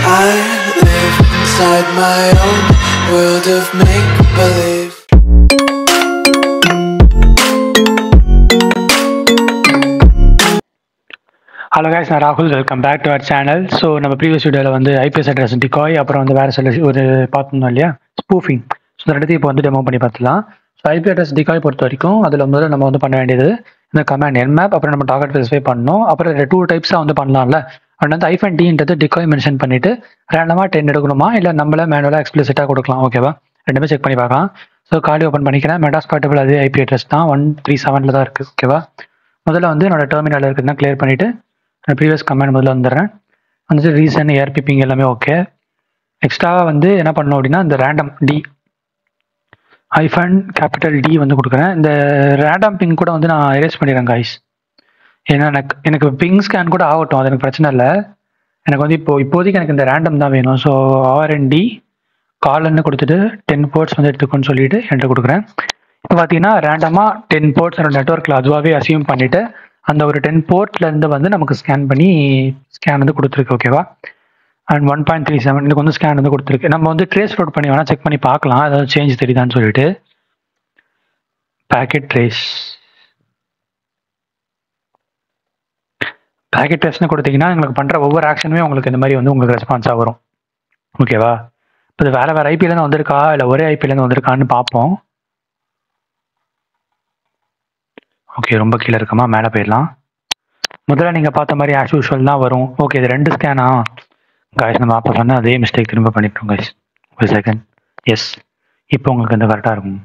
I live inside my own world of make believe. Hello guys நான் ராகுல் welcome back to our channel so நம்ம previous வீடியோவில் வந்து IPS address decoy அப்புறம் வந்து வேறு சில ஒரு பார்த்துருந்தோம் இல்லையா ஸ்பூஃபிங் ஸோ இந்த இடத்தையும் இப்போ வந்து டெமோ பண்ணி பார்த்துலாம் ஸோ ஐபி அட்ரஸ் டிகாய் பொறுத்த வரைக்கும் அதில் முதல்ல நம்ம வந்து பண்ண வேண்டியது இந்த கமாண்ட் என்மேப் அப்புறம் நம்ம டார்கெட் ஸ்பெசிஃபை பண்ணணும் அப்புறம் டூ டைப்ஸாக வந்து பண்ணலாம்ல அண்ட் வந்து ஐஃபன் டின்றது டிகாய் மென்ஷன் பண்ணிட்டு ரேண்டமாக டென் எடுக்கணுமா இல்லை நம்மள மேனுவலாக எக்ஸ்பிளிசிட்டாக கொடுக்கலாம் ஓகேவா ரெண்டுமே செக் பண்ணி பார்க்கலாம் ஸோ காலி ஓப்பன் பண்ணிக்கிறேன் மெடாஸ் பார்ட்டபிள் அதே ஐபி அட்ரஸ் தான் ஒன் த்ரீ செவனில் தான் இருக்குது ஓகேவா முதல்ல வந்து என்னோட டெர்மினல் இருக்குதுன்னா கிளியர் பண்ணிவிட்டு ப்ரீவியஸ் கமெண்ட் முதல்ல வந்துடுறேன் வந்துட்டு ரீசன் ஏர்பிபிங் எல்லாமே ஓகே எக்ஸ்ட்ராவாக வந்து என்ன பண்ணணும் அப்படின்னா இந்த random D hyphen capital D வந்து கொடுக்குறேன் இந்த ரேண்டம் பிங் கூட வந்து நான் எரேஸ் பண்ணிடுறேன் காய்ஸ் ஏன்னா எனக்கு எனக்கு பிங் ஸ்கேன் கூட ஆகட்டும் அது எனக்கு பிரச்சனை இல்லை எனக்கு வந்து இப்போ இப்போதைக்கு எனக்கு இந்த ரேண்டம் தான் வேணும் ஸோ ஆர்என்டி காலன்னு கொடுத்துட்டு டென் போர்ட்ஸ் வந்து எடுத்துக்கோன்னு சொல்லிட்டு என்கிட்ட கொடுக்குறேன் இப்போ பார்த்தீங்கன்னா ரேண்டமாக டென் போர்ட்ஸ் என்னோட நெட்ஒர்க்கில் அதுவாகவே அசியூம் பண்ணிவிட்டு அந்த ஒரு டென் போர்ட்லேருந்து வந்து நமக்கு ஸ்கேன் பண்ணி ஸ்கேன் வந்து கொடுத்துருக்கு ஓகேவா and one point three seven இதுக்கு வந்து ஸ்கேன் வந்து கொடுத்துருக்கு நம்ம வந்து ட்ரேஸ் லோட் பண்ணி வேணால் செக் பண்ணி பார்க்கலாம் ஏதாவது சேஞ்ச் தெரியுதான்னு சொல்லிட்டு பேக்கெட் ட்ரேஸ் பேக்கெட் ட்ரேஸ்னு கொடுத்தீங்கன்னா உங்களுக்கு பண்ணுற ஒவ்வொரு ஆக்ஷனுமே உங்களுக்கு இந்த மாதிரி வந்து உங்களுக்கு ரெஸ்பான்ஸாக வரும் ஓகேவா இப்போ இது வேறு வேறு ஐபிலேருந்து வந்திருக்கா இல்லை ஒரே ஐபிலேருந்து வந்திருக்கான்னு பார்ப்போம் ஓகே ரொம்ப கீழே இருக்கமா மேலே போயிடலாம் முதல்ல நீங்கள் பார்த்த மாதிரி ஆஸ் யூஷுவல் தான் வரும் ஓகே இது ரெண்டு ஸ்கேனா காய்ஸ் நம்ம அப்போ சொன்ன அதே மிஸ்டேக் திரும்ப பண்ணிட்டோம் காய்ஸ் ஒரு செகண்ட் எஸ் இப்போ உங்களுக்கு இந்த கரெக்டாக இருக்கும்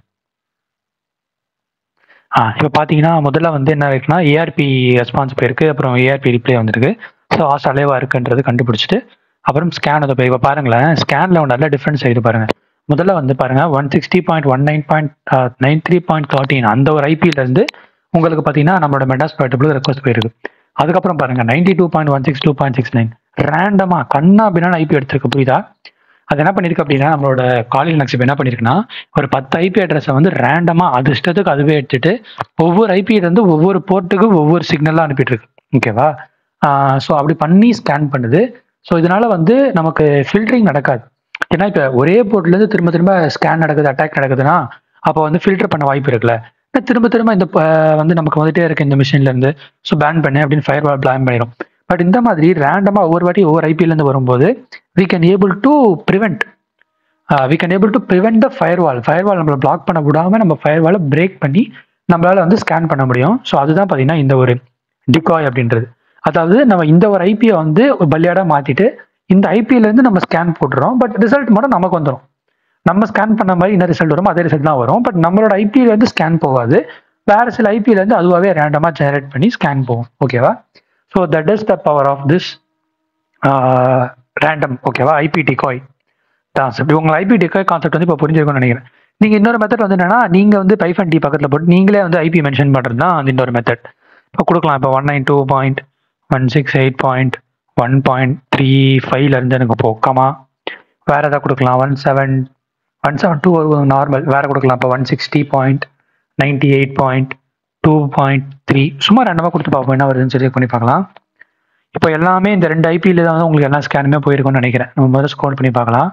ஆ இப்போ பார்த்தீங்கன்னா முதல்ல வந்து என்ன இருக்குன்னா ஏஆர்பி ரெஸ்பான்ஸ் போயிருக்கு அப்புறம் ஏஆர்பி ரிப்ளை வந்திருக்கு ஸோ ஆஸ் அலைவாக இருக்குன்றது கண்டுபிடிச்சிட்டு அப்புறம் ஸ்கேன் அதை போய் இப்போ பாருங்களேன் ஸ்கேனில் ஒரு நல்ல டிஃப்ரென்ஸ் ஆகிது பாருங்கள் முதல்ல வந்து பாருங்கள் one sixty point one nine point nine three point thirteen அந்த ஒரு ஐபியிலேருந்து உங்களுக்கு பார்த்தீங்கன்னா நம்மளோட மெடாஸ் பேட்டபிள் ரெக்வஸ்ட் போயிருக்கு அதுக்கப்புறம் பாருங்க ninety two point one six two point six nine ரேண்டமாக கண்ணா அப்படின்னா ஐபி எடுத்திருக்கு புரியுதா அது என்ன பண்ணிருக்கு அப்படின்னா நம்மளோட காலேஜ் நக்ஸ் என்ன பண்ணிருக்குன்னா ஒரு பத்து ஐபி அட்ரஸை வந்து ரேண்டமாக அது இஷ்டத்துக்கு அதுவே எடுத்துட்டு ஒவ்வொரு ஐபியிலேருந்து ஒவ்வொரு போர்ட்டுக்கு ஒவ்வொரு சிக்னலாக அனுப்பிட்டு இருக்கு ஓகேவா ஸோ அப்படி பண்ணி ஸ்கேன் பண்ணுது ஸோ இதனால வந்து நமக்கு ஃபில்டரிங் நடக்காது ஏன்னா இப்போ ஒரே போர்ட்லேருந்து திரும்ப திரும்ப ஸ்கேன் நடக்குது அட்டாக் நடக்குதுன்னா அப்போ வந்து ஃபில்டர் பண்ண வாய்ப்பு இருக்குல்ல திரும்ப திரும்ப இந்த வந்து நமக்கு வந்துட்டே இருக்கு இந்த மிஷின்ல இருந்து ஸோ பேன் பண்ணு அப்படின்னு ஃபயர் வால் பிளான் பண்ணிடும் பட் இந்த மாதிரி ரேண்டமாக ஒவ்வொரு வாட்டி ஒவ்வொரு ஐபிஎல்லேருந்து வரும்போது we can able to prevent we can able to prevent the firewall firewall நம்மளை பிளாக் பண்ண விடாமல் நம்ம ஃபயர் வாலை பிரேக் பண்ணி நம்மளால வந்து ஸ்கேன் பண்ண முடியும் ஸோ அதுதான் பார்த்தீங்கன்னா இந்த ஒரு டிகாய் அப்படின்றது அதாவது நம்ம இந்த ஒரு ஐபியை வந்து பலியாடாக மாற்றிட்டு இந்த ஐபிஎல்லேருந்து நம்ம ஸ்கேன் போட்டுறோம் பட் ரிசல்ட் மட்டும் நமக்கு வந்துடும் நம்ம ஸ்கேன் பண்ண மாதிரி என்ன ரிசல்ட் வரும் அதே ரிசல்ட் தான் வரும் பட் நம்மளோட ஐபிஎல் வந்து ஸ்கேன் போகாது வேற சில ஐபிஎல் வந்து அதுவாகவே ரேண்டமாக ஜெனரேட் பண்ணி ஸ்கேன் போகும் ஓகேவா so that is the power of this random ஓகேவா ஐபி டிகாய் கான்செப்ட் உங்கள் ஐபி டிகாய் கான்செப்ட் வந்து இப்போ புரிஞ்சிருக்கும்னு நினைக்கிறேன் நீங்கள் இன்னொரு மெத்தட் வந்து என்னன்னா நீங்கள் வந்து பைஃபன் டி பக்கத்தில் போட்டு நீங்களே வந்து ஐபி மென்ஷன் பண்ணுறது தான் அந்த இன்னொரு மெத்தட் இப்போ கொடுக்கலாம் இப்போ one nine two point one six eight point one point three ஃபைவ்லேருந்து எனக்கு போக்கமா வேறு எதாவது கொடுக்கலாம் one seven one seven two normal வேறு கொடுக்கலாம் இப்போ one sixty point ninety eight point two point three சும்மா ரெண்டமாக கொடுத்து பார்ப்போம் என்ன வருதுன்னு சொல்லி பண்ணி பார்க்கலாம் இப்போ எல்லாமே இந்த ரெண்டு ஐபியில் தான் வந்து உங்களுக்கு எல்லா ஸ்கேனுமே போயிருக்கும்னு நினைக்கிறேன் நம்ம முதல்ல ஸ்கோர் பண்ணி பார்க்கலாம்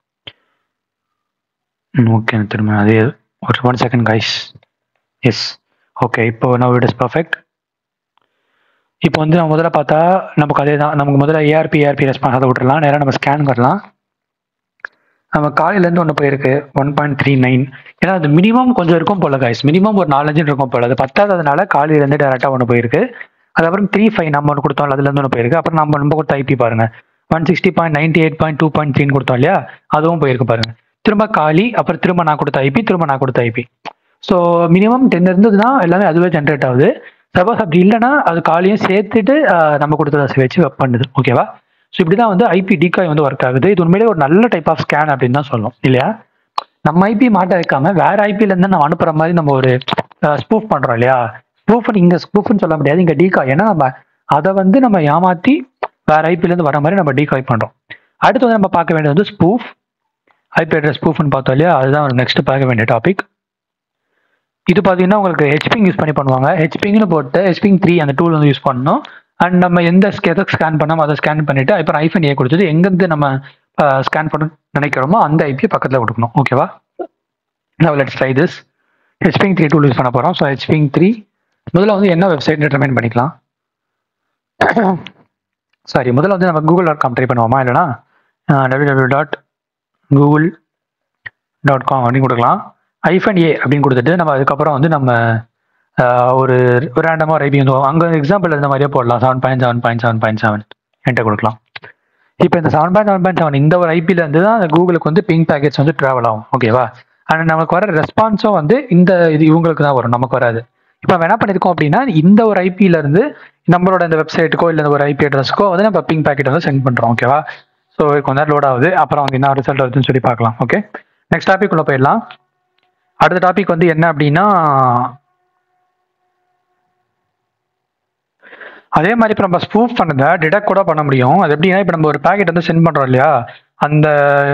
ஓகே திரும்ப அதே ஒரு one second guys yes okay இப்போ நவ் இட் இஸ் பர்ஃபெக்ட் இப்போ வந்து நம்ம முதல்ல பார்த்தா நமக்கு அதே தான் நமக்கு முதல்ல ஏஆர்பி ஏஆர்பி ரெஸ்பான்ஸ் அதை விட்டுறலாம் நேராக நம்ம ஸ்கேன் வரலாம் நம்ம காலையிலேருந்து ஒன்று போயிருக்கு ஒன் பாயிண்ட் த்ரீ நைன் ஏன்னா அது மினிமம் கொஞ்சம் இருக்கும் போல கைஸ் மினிமம் ஒரு நாலஞ்சு இருக்கும் போல அது பத்தாததுனால காலையிலேருந்து டேரெக்டாக ஒன்று போயிருக்கு அதுக்கப்புறம் த்ரீ ஃபைவ் நம்ம ஒன்று கொடுத்தோம் அதுலேருந்து ஒன்று போயிருக்கு அப்புறம் நம்ம நம்ம கொடுத்த ஐபி பாருங்க one sixty point ninety eight point two point த்ரீன்னு கொடுத்தோம் இல்லையா அதுவும் போயிருக்கு பாருங்க திரும்ப காலி அப்புறம் திரும்ப நான் கொடுத்த ஐபி திரும்ப நான் கொடுத்த ஐபி ஸோ மினிமம் டென் இருந்ததுன்னா எல்லாமே அதுவே ஜென்ரேட் ஆகுது சப்போஸ் அப்படி இல்லைன்னா அது காலையும் சேர்த்துட்டு நம்ம கொடுத்ததை வச்சு வெப் பண்ணுது ஓகேவா ஸோ இப்படி தான் வந்து ஐபி டிகாய் வந்து ஒர்க் ஆகுது இது உண்மையிலே ஒரு நல்ல டைப் ஆஃப் ஸ்கேன் அப்படின்னு தான் சொல்லணும் இல்லையா நம்ம ஐபி மாட்ட வைக்காம வேற ஐபிலேருந்து நம்ம அனுப்புற மாதிரி நம்ம ஒரு ஸ்பூஃப் பண்ணுறோம் இல்லையா ஸ்பூஃப் இங்கே ஸ்பூஃப்னு சொல்ல முடியாது இங்கே டிகாய் ஏன்னா நம்ம அதை வந்து நம்ம ஏமாற்றி வேற ஐபிலேருந்து வர மாதிரி நம்ம டிகாய் பண்ணுறோம் அடுத்து வந்து நம்ம பார்க்க வேண்டியது வந்து ஸ்பூஃப் ஐபி அட்ரஸ் ஸ்பூஃப்னு பார்த்தோம் இல்லையா அதுதான் நெக்ஸ்ட் பார்க்க வேண்டிய டாபிக் இது பார்த்தீங்கன்னா உங்களுக்கு ஹெச்பிங் யூஸ் பண்ணி பண்ணுவாங்க ஹெச்பிங்னு போட்டு ஹெச்பிங் த்ரீ அந்த டூல் வந்து யூஸ் பண்ணணும் அண்ட் நம்ம எந்த எதை ஸ்கேன் பண்ணோமோ அதை ஸ்கேன் பண்ணிட்டு அப்புறம் ஐஃபன் ஏ கொடுத்துட்டு எங்கேருந்து நம்ம ஸ்கேன் பண்ண நினைக்கிறோமோ அந்த ஐபி பக்கத்தில் கொடுக்கணும் ஓகேவா now let's try this ஹெச்பிங் த்ரீ டூல் யூஸ் பண்ண போகிறோம் ஸோ ஹெச்பிங் த்ரீ முதல்ல வந்து என்ன வெப்சைட் டிட்டர்மைன் பண்ணிக்கலாம் சாரி முதல்ல வந்து நம்ம கூகுள் டாட் காம் ட்ரை பண்ணுவோமா இல்லைனா W W dot Google dot com அப்படின்னு கொடுக்கலாம் ஐஃபன் ஏ அப்படின்னு கொடுத்துட்டு நம்ம அதுக்கப்புறம் வந்து நம்ம ஆஹ், ஒரு ரேண்டமாக ஒரு ஐபி வந்து அங்கே எக்ஸாம்பிள் இந்த மாதிரியே போடலாம் seven point seven point seven point seven என்கிட்ட கொடுக்கலாம் இப்போ இந்த seven point seven point seven இந்த ஒரு ஐபியில் இருந்து தான் அந்த கூகுளுக்கு வந்து பிங் பேக்கெட்ஸ் வந்து ட்ராவல் ஆகும் ஓகேவா அண்ட் நமக்கு வர ரெஸ்பான்ஸும் வந்து இந்த இது இவங்களுக்கு தான் வரும் நமக்கு வராது இப்போ நம்ம என்ன பண்ணியிருக்கோம் அப்படின்னா இந்த ஒரு ஐபியில இருந்து நம்மளோட இந்த வெப்சைட்டுக்கோ இல்லை இந்த ஒரு ஐபி அட்ரஸ்க்கோ வந்து நம்ம பிங் பேக்கெட் வந்து சென்ட் பண்ணுறோம் ஓகேவா ஸோ கொஞ்ச நேரம் லோட் ஆகுது அப்புறம் வந்து என்ன ரிசல்ட் வருதுன்னு சொல்லி பார்க்கலாம் ஓகே நெக்ஸ்ட் டாபிக் உள்ள போயிடலாம் அடுத்த டாபிக் வந்து என்ன அப்படின்னா அதே மாதிரி இப்போ நம்ம ஸ்பூஃப் பண்ணதை டிடெக்ட் கூட பண்ண முடியும் அது எப்படின்னா இப்போ நம்ம ஒரு பேக்கெட் வந்து சென்ட் பண்ணுறோம் இல்லையா அந்த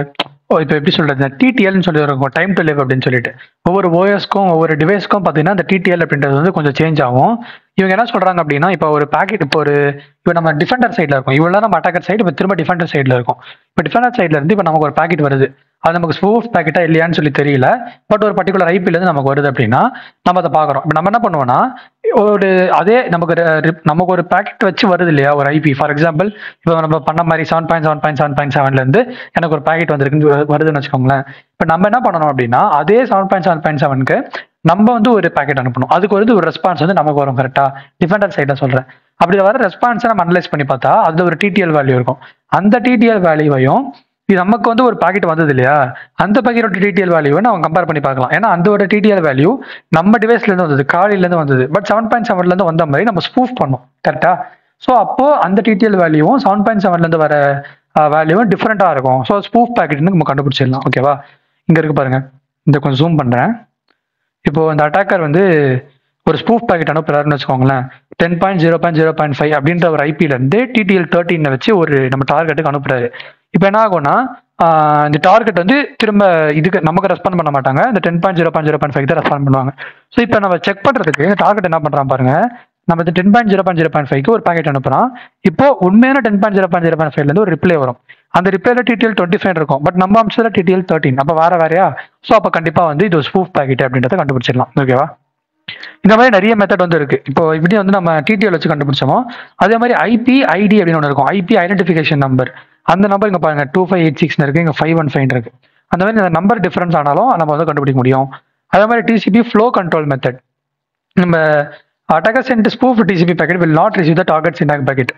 ஓ இப்போ எப்படி சொல்றது டிடிஎல்னு சொல்லி இருக்கும் டைம் டு லிவ் அப்படின்னு சொல்லிட்டு ஒவ்வொரு ஓஎஸ்க்கும் ஒவ்வொரு டிவைஸ்க்கும் பார்த்தீங்கன்னா அந்த டிடிஎல் அப்படின்றது வந்து கொஞ்சம் சேஞ்ச் ஆகும் இவங்க என்ன சொல்றாங்க அப்படின்னா இப்போ ஒரு பேக்கெட் இப்போ ஒரு இப்போ நம்ம டிஃபெண்டர் சைடில் இருக்கும் இவ்வளோ நம்ம அட்டாக்கர் சைடு இப்போ திரும்ப டிஃபெண்டர் சைடில் இருக்கும் இப்போ டிஃபெண்டர் சைடில் இருந்து இப்போ நமக்கு ஒரு பேக்கெட் வருது அது நமக்கு ஸ்பூஃப் பேக்கெட்டா இல்லையான்னு சொல்லி தெரியல பட் ஒரு பர்டிகுலர் ஐபிலேருந்து நமக்கு வருது அப்படின்னா நம்ம அதை பார்க்குறோம் இப்போ நம்ம என்ன பண்ணுவோம்னா ஒரு அதே நமக்கு ஒரு re- நமக்கு ஒரு பேக்கெட் வச்சு வருது இல்லையா ஒரு ஐபி ஃபார் எக்ஸாம்பிள் இப்போ நம்ம பண்ண மாதிரி seven point seven point seven point செவன்லேருந்து எனக்கு ஒரு பேக்கெட் வந்திருக்குன்னு வ- வருதுன்னு வச்சுக்கோங்களேன் இப்போ நம்ம என்ன பண்ணணும் அப்படின்னா அதே செவன் பாயிண்ட் செவன் பாயிண்ட் செவனுக்கு நம்ம வந்து ஒரு பேக்கெட் அனுப்பணும் அதுக்கு வந்து ஒரு ரெஸ்பான்ஸ் வந்து நமக்கு வரும் கரெக்டா டிஃபெண்டர் சைடில் சொல்கிறேன் அப்படி வர ரெஸ்பான்ஸை நம்ம அனலைஸ் பண்ணி பார்த்தா அது ஒரு டிடிஎல் வேல்யூ இருக்கும் அந்த டிடிஎல் வேல்யூவையும் இது நமக்கு வந்து ஒரு பாக்கெட் வந்தது இல்லையா அந்த பாக்கெட்டோட டிடிஎல் வேல்யூவை நம்ம கம்பேர் பண்ணி பார்க்கலாம் ஏன்னா அதோட டிடிஎல் வேல்யூ நம்ம டிவைஸ்ல இருந்து வந்தது காலையில இருந்து வந்தது பட் செவன் பாயிண்ட் செவன்ல இருந்து வந்த மாதிரி நம்ம ஸ்பூஃப் பண்ணோம் கரெக்டா ஸோ அப்போ அந்த டிடிஎல் வேல்யூவும் செவன் பாயிண்ட் செவன்ல இருந்து வர வேல்யூவும் டிஃப்ரெண்டா இருக்கும் ஸோ ஸ்பூஃப் பாக்கெட்னு நம்ம கண்டுபிடிச்சிடலாம் ஓகேவா இங்க இருக்கு பாருங்க இந்த கொஞ்சம் ஜூம் பண்றேன் இப்போ இந்த அட்டாக்கர் வந்து ஒரு ஸ்பூஃப் பாக்கெட் அனுப்புறாருன்னு வச்சுக்கோங்களேன் ten point zero point zero point five அப்படின்ற ஒரு ஐபில இருந்து டிடிஎல் தேர்ட்டினை வச்சு ஒரு நம்ம டார்கெட்டுக்கு அனுப்புறாரு இப்போ என்ன ஆகும்னா ஆஹ் இந்த டார்கெட் வந்து திரும்ப இதுக்கு நமக்கு ரெஸ்பாண்ட் பண்ண மாட்டாங்க இந்த ten point zero point zero point five தான் ரெஸ்பாண்ட் பண்ணுவாங்க ஸோ இப்போ நம்ம செக் பண்றதுக்கு டார்கெட் என்ன பண்றான் பாருங்க நம்ம இந்த ten point zero point zero point ஃபைவ்க்கு ஒரு பாக்கெட் அனுப்புறோம் இப்போ உண்மையான ten point zero point zero point ஃபைவ்ல இருந்து ஒரு ரிப்ளை வரும் அந்த ரிப்ளைல டிடிஎல் டுவெண்ட்டி ஃபைவ் இருக்கும் பட் நம்ம அம்சத்தில் டிடிஎல் தேர்ட்டின் அப்போ வேற வேறையா ஸோ அப்போ கண்டிப்பா வந்து இது ஸ்பூஃப் பாக்கெட் அப்படின்றத கண்டுபிடிச்சிடலாம் ஓகேவா இந்த மாதிரி நிறைய மெத்தட் வந்து இருக்கு இப்போ இப்படி வந்து நம்ம டிடிஎல் வச்சு கண்டுபிடிச்சோமோ அதே மாதிரி ஐபி ஐடி அப்படின்னு ஒன்று இருக்கும் ஐபி ஐடென்டிஃபிகேஷன் நம்பர் அந்த நம்பர் இங்க பாருங்க டூ ஃபைவ் எயிட் சிக்ஸ் இருக்கு இங்க ஃபைவ் ஒன் ஃபைவ் இருக்கு அந்த மாதிரி அந்த நம்பர் டிஃபரன்ஸ் ஆனாலும் நம்ம வந்து கண்டுபிடிக்க முடியும் அதே மாதிரி டிசிபி ஃப்ளோ கண்ட்ரோல் மெத்தட் நம்ம attacker send spoof TCP packet will not receive the target SYN ACK packet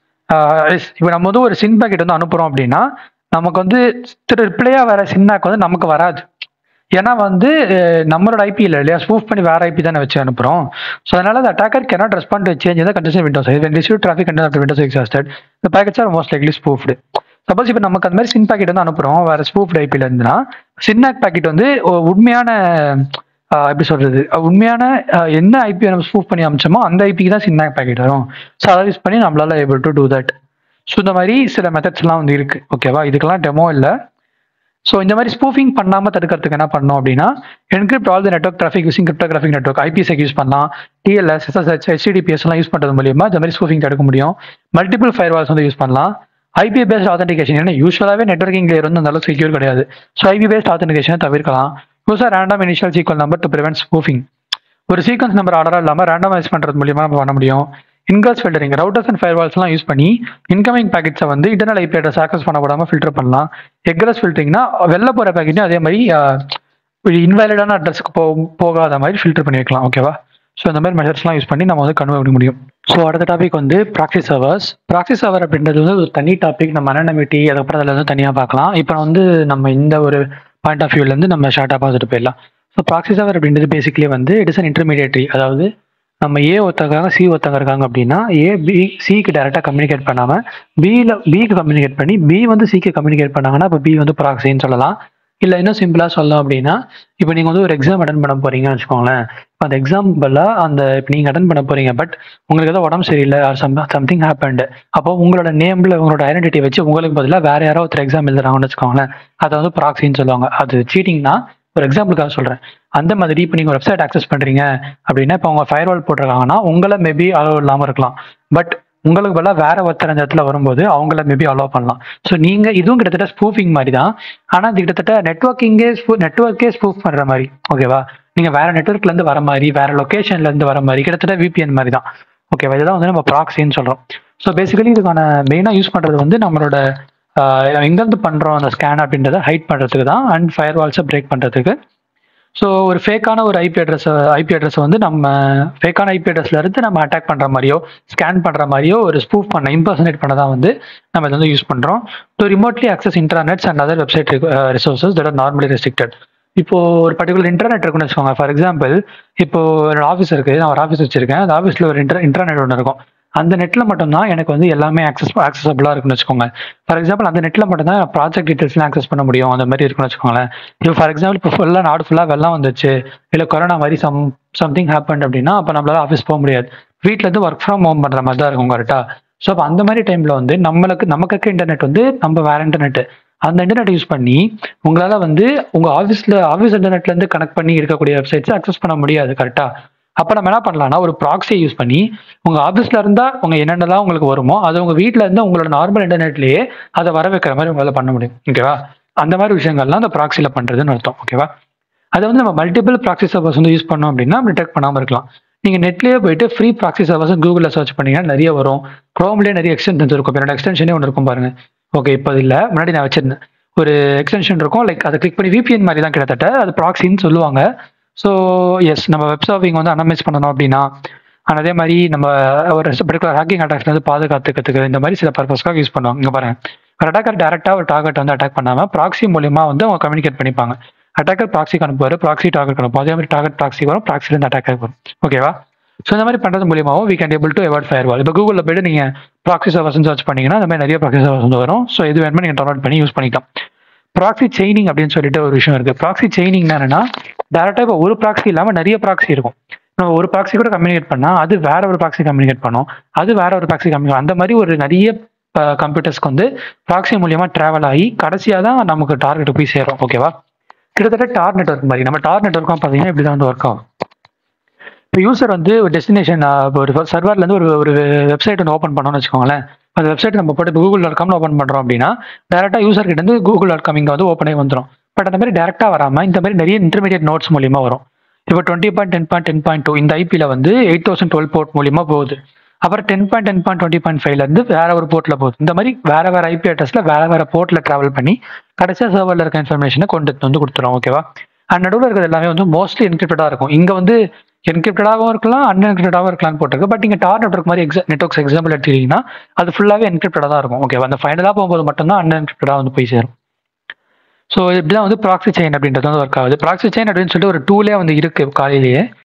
இப்போ நம்ம வந்து ஒரு சின் பேக்கெட் வந்து அனுப்புறோம் அப்படின்னா நமக்கு வந்து ரிப்ளையா வர சின்னாக் வந்து நமக்கு வராது ஏன்னா வந்து அஹ், நம்மளோட ஐபி இல்லை இல்லையா ஸ்பூஃப் பண்ணி வேற ஐபி தானே வச்சு அனுப்புறோம் ஸோ அதனால the attacker cannot respond to a change in the condition window size when received traffic content after windows exhausted the packets are most likely spoofed suppose இப்போ நமக்கு அந்த மாதிரி சின் பாக்கெட் வந்து அனுப்புறோம் வேற ஸ்பூஃப்ட் ஐபில இருந்துன்னா சின்னாக் பாக்கெட் வந்து ஒ- உண்மையான ஆஹ், எப்படி சொல்றது அஹ், உண்மையான ஆஹ், என்ன ஐபி நம்ம ஸ்பூஃப் பண்ணி அமிச்சோமோ அந்த ஐபிக்கு தான் சின்னாக் பாக்கெட் வரும் ஸோ அதை யூஸ் பண்ணி நம்மளால able to do that so இந்த மாதிரி சில மெத்தட்ஸ்லாம் வந்து இருக்கு ஓகேவா இதுக்கெல்லாம் டெமோ இல்லை ஸோ இந்த மாதிரி ஸ்பூஃபிங் பண்ணாம தடுக்கிறதுக்கு என்ன பண்ணோம் அப்படின்னா encrypt all the network traffic using cryptographic network IPsec use பண்ணலாம் டிஎல்எஸ் எஸ்எஸ்ஹெச் ஹெச்டிடிபிஎஸ் எல்லாம் யூஸ் பண்ணுறது மூலியமா இந்த மாதிரி ஸ்பூஃபிங் தடுக்க முடியும் மல்டிபிள் ஃபயர் வால்ஸ் வந்து யூஸ் பண்ணலாம் ஐபி பேஸ்ட் ஆத்தன்டிகேஷன் ஏன்னா யூஸ்வலாகவே நெட்ஒர்க்கிங் லேயர் வந்து அந்த அளவுக்கு செக்யூர் கிடையாது ஸோ ஐபி பேஸ்ட் ஆத்தன்டிகேஷனை தவிர்க்கலாம் use random initial sequel number to prevent spoofing ஒரு சீக்வன்ஸ் நம்பர் ஆர்டராக இல்லாமல் ரேண்டமைஸ் பண்ணுறது மூலியமா நம்ம பண்ண முடியும் இன்கர்ஸ் ஃபில்டரிங் ரவுட்டர்ஸ் அண்ட் ஃபயர்வால்ஸ்லாம் யூஸ் பண்ணி இன்கமிங் பேக்கெட்ஸை வந்து இன்டர்னல் ஐபி அட்ரஸ் ஆக்சஸ் பண்ண ஃபில்டர் பண்ணலாம் எக்ரஸ் ஃபில்டரிங்னா வெளில போகிற பேக்கெட்டையும் அதே மாதிரி இன்வேலிடான அட்ரஸ்க்கு போ போகாத மாதிரி ஃபில்டர் பண்ணி வைக்கலாம் ஓகேவா ஸோ இந்த மாதிரி மெஷர்ஸ்லாம் யூஸ் பண்ணி நம்ம வந்து கன்வெர்ட் பண்ண முடியும் ஸோ அடுத்த டாபிக் வந்து ப்ராக்சி சர்வர்ஸ் ப்ராக்சி சர்வர் அப்படின்றது வந்து ஒரு தனி டாபிக் நம்ம அனனமிட்டி அதுக்கப்புறம் அதில் வந்து தனியாக பார்க்கலாம் இப்போ வந்து நம்ம இந்த ஒரு பாயிண்ட் ஆஃப் வியூலேருந்து நம்ம ஷார்ட்டாக பார்த்துட்டு போயிடலாம் ஸோ ப்ராக்சி சர்வர் அப்படின்றது பேசிக்கலி வந்து இட் இஸ் அன் இன்டர்மீடியேட்டரி அதாவது நம்ம ஏ ஒருத்தங்க சி ஒருத்தங்க இருக்காங்க அப்படின்னா ஏ பி சிக்கு டேரெக்டாக கம்யூனிகேட் பண்ணாமல் பியில் பிக்கு கம்யூனிகேட் பண்ணி பி வந்து சிக்கு கம்யூனிகேட் பண்ணாங்கன்னா இப்போ பி வந்து ப்ராக்சின்னு சொல்லலாம் இல்லை இன்னும் சிம்பிளாக சொல்லலாம் அப்படின்னா இப்போ நீங்கள் வந்து ஒரு எக்ஸாம் அட்டன் பண்ண போறீங்கன்னு வச்சுக்கோங்களேன் இப்போ அந்த எக்ஸாம்பிளாக அந்த இப்போ நீங்கள் அட்டன் பண்ண போறீங்க பட் உங்களுக்கு ஏதோ உடம்பு சரியில்லை ஆர் சம் சம்திங் ஹேப்பன்டு அப்போ உங்களோட நேமில் உங்களோட ஐடென்டிட்டி வச்சு உங்களுக்கு பதிலாக வேற யாரோ ஒருத்தர் எக்ஸாம் எழுதுறாங்கன்னு வச்சுக்கோங்களேன் அதை வந்து ப்ராக்சின்னு சொல்லுவாங்க அது சீட்டிங்னா ஒரு எக்ஸாம்பிளுக்காக சொல்கிறேன் அந்த மாதிரி இப்போ நீங்கள் வெப்சைட் ஆக்சஸ் பண்ணுறீங்க அப்படின்னா இப்போ உங்கள் ஃபயர்வால் போட்டிருக்காங்கன்னா உங்களை மேபி அளவு இல்லாமல் இருக்கலாம் பட் உங்களுக்கு பதிலாக வேற ஒருத்தர் அந்த இடத்துல வரும்போது அவங்கள மேபி அலோவ் பண்ணலாம் ஸோ நீங்க இதுவும் கிட்டத்தட்ட ஸ்பூஃபிங் மாதிரி தான் ஆனால் இது கிட்டத்தட்ட நெட்ஒர்க்கிங்கே நெட்ஒர்க்கே ஸ்பூஃப் பண்ற மாதிரி ஓகேவா நீங்க வேற நெட்ஒர்க்ல இருந்து வர மாதிரி வேற லொகேஷன்ல இருந்து வர மாதிரி கிட்டத்தட்ட விபிஎன் மாதிரி தான் ஓகேவா இதுதான் வந்து நம்ம ப்ராக்ஸின்னு சொல்றோம் ஸோ பேசிக்கலி இதுக்கான மெயினாக யூஸ் பண்றது வந்து நம்மளோட ஆஹ் எங்கேருந்து பண்றோம் அந்த ஸ்கேன் அப்படின்றத ஹைட் பண்றதுக்கு தான் அண்ட் ஃபயர் வால்ஸை பிரேக் பண்றதுக்கு ஸோ ஒரு ஃபேக்கான ஒரு ஐபி அட்ரஸ் ஐபி அட்ரஸ் வந்து நம்ம ஃபேக்கான ஐபி அட்ரஸ்ல இருந்து நம்ம அட்டாக் பண்ற மாதிரியோ ஸ்கேன் பண்ற மாதிரியோ ஒரு ஸ்பூஃப் பண்ண இம்பர்சனேட் பண்ண தான் வந்து நம்ம இதை வந்து யூஸ் பண்றோம் to remotely access internets and other website resources that are normally restricted இப்போ ஒரு பர்டிகுலர் இன்டர்நெட் இருக்குன்னு வச்சுக்கோங்க ஃபார் எக்ஸாம்பிள் இப்போ ஒரு ஆஃபீஸ் இருக்கு நான் ஒரு ஆஃபீஸ் வச்சிருக்கேன் அந்த ஆஃபீஸ்ல ஒரு இன்டர் இன்டர்நெட் ஒன்று இருக்கும் அந்த நெட்ல மட்டும்தான் எனக்கு வந்து எல்லாமே ஆக்சஸ் ஆக்சசபிளா இருக்குன்னு வச்சுக்கோங்க ஃபார் எக்ஸாம்பிள் அந்த நெட்ல மட்டும் தான் ப்ராஜெக்ட் டீடைல்ஸ்லாம் ஆக்சஸ் பண்ண முடியும் அந்த மாதிரி இருக்குன்னு வச்சுக்கோங்களேன் இப்போ ஃபார் எக்ஸாம்பிள் இப்போ ஃபுல்லாக நாடு ஃபுல்லாக வெள்ளம் வந்துச்சு இல்லை கொரோனா மாதிரி சம் சம்திங் ஹேப்பன் அப்படின்னா அப்போ நம்மளால ஆஃபீஸ் போக முடியாது வீட்ல இருந்து ஒர்க் ஃப்ரம் ஹோம் பண்ற மாதிரி தான் இருக்கும் கரெக்டா ஸோ அப்போ அந்த மாதிரி டைம்ல வந்து நம்மளுக்கு நமக்கு இருக்க இன்டர்நெட் வந்து நம்ம வேற இன்டர்நெட் அந்த இன்டர்நெட் யூஸ் பண்ணி உங்களால வந்து உங்க ஆஃபீஸ்ல ஆஃபீஸ் இன்டர்நெட்ல இருந்து கனெக்ட் பண்ணி இருக்கக்கூடிய வெப்சைட்ஸ் அக்சஸ் பண்ண முடியாது கரெக்டா அப்ப நம்ம என்ன பண்ணலாம்னா ஒரு ப்ராக்ஸியை யூஸ் பண்ணி உங்க ஆஃபீஸ்ல இருந்தா உங்க என்னென்னலாம் உங்களுக்கு வருமோ அது உங்க வீட்ல இருந்து உங்களோட நார்மல் இன்டர்நெட்லயே அதை வர வைக்கிற மாதிரி உங்களால பண்ண முடியும் ஓகேவா அந்த மாதிரி விஷயங்கள்லாம் அந்த ப்ராக்ஸில பண்றதுன்னு அர்த்தம் ஓகேவா அதை வந்து நம்ம மல்டிபிள் ப்ராக்ஸி சர்வர்ஸ் வந்து யூஸ் பண்ணோம் அப்படின்னா டிடெக்ட் பண்ணாம இருக்கலாம் நீங்க நெட்லயே போயிட்டு ஃப்ரீ ப்ராக்ஸி சர்வர்ஸ் கூகுளில் சர்ச் பண்ணீங்கன்னா நிறைய வரும் குரோம்லேயே நிறைய எக்ஸ்டென்ஷன்ஸ் இருக்கும் என்னோட எக்ஸ்டென்ஷனே ஒன்று இருக்கும் பாருங்க ஓகே இப்போ அது இல்லை முன்னாடி நான் வச்சிருந்தேன் ஒரு எக்ஸ்டென்ஷன் இருக்கும் லைக் அதை கிளிக் பண்ணி விபிஎன் மாதிரி தான் கிட்டத்தட்ட அது ப்ராக்ஸின்னு சொல்லுவாங்க ஸோ எஸ் நம்ம வெப் சர்விங் வந்து அனமைஸ் பண்ணணும் அப்படின்னா and அதே மாதிரி நம்ம ஒரு பர்டிகுலர் ஹேக்கிங் அட்டாக்ஸ்ல இருந்து பாதுகாத்துக்கிறதுக்கு இந்த மாதிரி சில பர்பஸ்க்காக யூஸ் பண்ணுவாங்க இங்க பாருங்க ஒரு அட்டாக்கர் டேரக்டா ஒரு டார்கெட் வந்து அட்டாக் பண்ணாம ப்ராக்ஸி மூலியமா வந்து அவங்க கம்யூனிகேட் பண்ணிப்பாங்க அட்டாக்கர் ப்ராக்ஸிக்கு அனுப்புவாரு ப்ராக்ஸி டார்கெட் அனுப்பும் அதே மாதிரி டார்கெட் ப்ராக்ஸி வரும் ப்ராக்ஸில இருந்து அட்டாக் வரும் ஓகேவா ஸோ இந்த மாதிரி பண்றது மூலியமாவும் we can able to avoid firewall இப்போ கூகுளில் போயிட்டு நீங்க ப்ராக்ஸி சர்வர்ஸ் சர்ச் பண்ணீங்கன்னா அந்த மாதிரி நிறைய ப்ராக்ஸி சர்வர்ஸ் வந்து வரும் ஸோ இது வேணுமே நீங்க டவுன்லோட் பண்ணி யூஸ் பண்ணிக்கலாம் ப்ராக்ஸி செயினிங் அப்படின்னு சொல்லிட்டு ஒரு விஷயம் இருக்கு ப்ராக்ஸி செயினிங் என்னன்னா டேரக்டா இப்போ ஒரு ப்ராக்ஸி இல்லாம நிறைய ப்ராக்ஸி இருக்கும் நம்ம ஒரு ப்ராக்ஸி கூட கம்யூனிகேட் பண்ணா அது வேற ஒரு ப்ராக்ஸி கம்யூனிகேட் பண்ணும் அது வேற ஒரு ப்ராக்ஸி கம்யூனிகேட் அந்த மாதிரி ஒரு நிறைய கம்ப்யூட்டர்ஸ்க்கு வந்து ப்ராக்ஸி மூலியமா டிராவல் ஆகி கடைசியா தான் நமக்கு டார்கெட் போய் சேரும் ஓகேவா கிட்டத்தட்ட டார் நெட்ஒர்க் மாதிரி நம்ம டார் நெட்ஒர்க்கும் பார்த்தீங்கன்னா இப்படி தான் வந்து ஒர்க் ஆகும் இப்போ யூசர் வந்து ஒரு டெஸ்டினேஷன் ஒரு சர்வர்ல இருந்து ஒரு ஒரு வெப்சைட் ஒன்று ஓப்பன் பண்ணோம்னு வச்சுக்கோங்களேன் அந்த வெப்சைட் நம்ம போட்டு கூகுள் டாட் காம்ல ஓப்பன் பண்றோம் அப்படின்னா டேரக்டா யூசர் கிட்ட இருந்து கூகுள் டாட் காம் இங்க வந்து ஓப்பன் ஆகி வந்துடும் பட் அந்த மாதிரி டேரக்டா வராம இந்த மாதிரி நிறைய இன்டர்மீடியட் நோட்ஸ் மூலியமா வரும் இப்போ twenty point ten point ten point two இந்த ஐபியில் வந்து எயிட் தௌசண்ட் டுவெல் போர்ட் மூலியமா போகுது அப்புறம் ten point ten point twenty point ஃபைவ்ல இருந்து வேற ஒரு போர்ட்ல போகுது இந்த மாதிரி வேற வேற ஐபி அட்ரஸ்ல வேற வேற போர்ட்ல டிராவல் பண்ணி கடைசியா சர்வர்ல இருக்க இன்ஃபர்மேஷனை கொண்டு வந்து கொடுத்துரும் ஓகேவா அண்ட் நடுவில் இருக்கிறது எல்லாமே வந்து மோஸ்ட்லி என்கிரிப்டடாக இருக்கும் இங்க வந்து என்கிரிப்டடாகவும் இருக்கலாம் அன்என்கிரிப்டடாகவும் இருக்கலாம்னு போட்டிருக்கு பட் இங்க டார் நெட்ஒர்க் மாதிரி எக்ஸா நெட்ஒர்க்ஸ் எக்ஸாம்பிள் எடுத்துக்கிட்டீங்கன்னா அது ஃபுல்லாவே என்கிரிப்டடாக தான் இருக்கும் ஓகேவா அந்த ஃபைனலாக போகும்போது மட்டும்தான் அன்என்கிரிப்டடாக வந்து போய் சேரும் ஸோ இப்படிதான் வந்து ப்ராக்ஸி செயின் அப்படின்றது வந்து ஒர்க் ஆகுது ப்ராக்ஸி செயின் அப்படின்னு சொல்லிட்டு ஒரு டூலே வந்து இருக்கு காலையிலேயே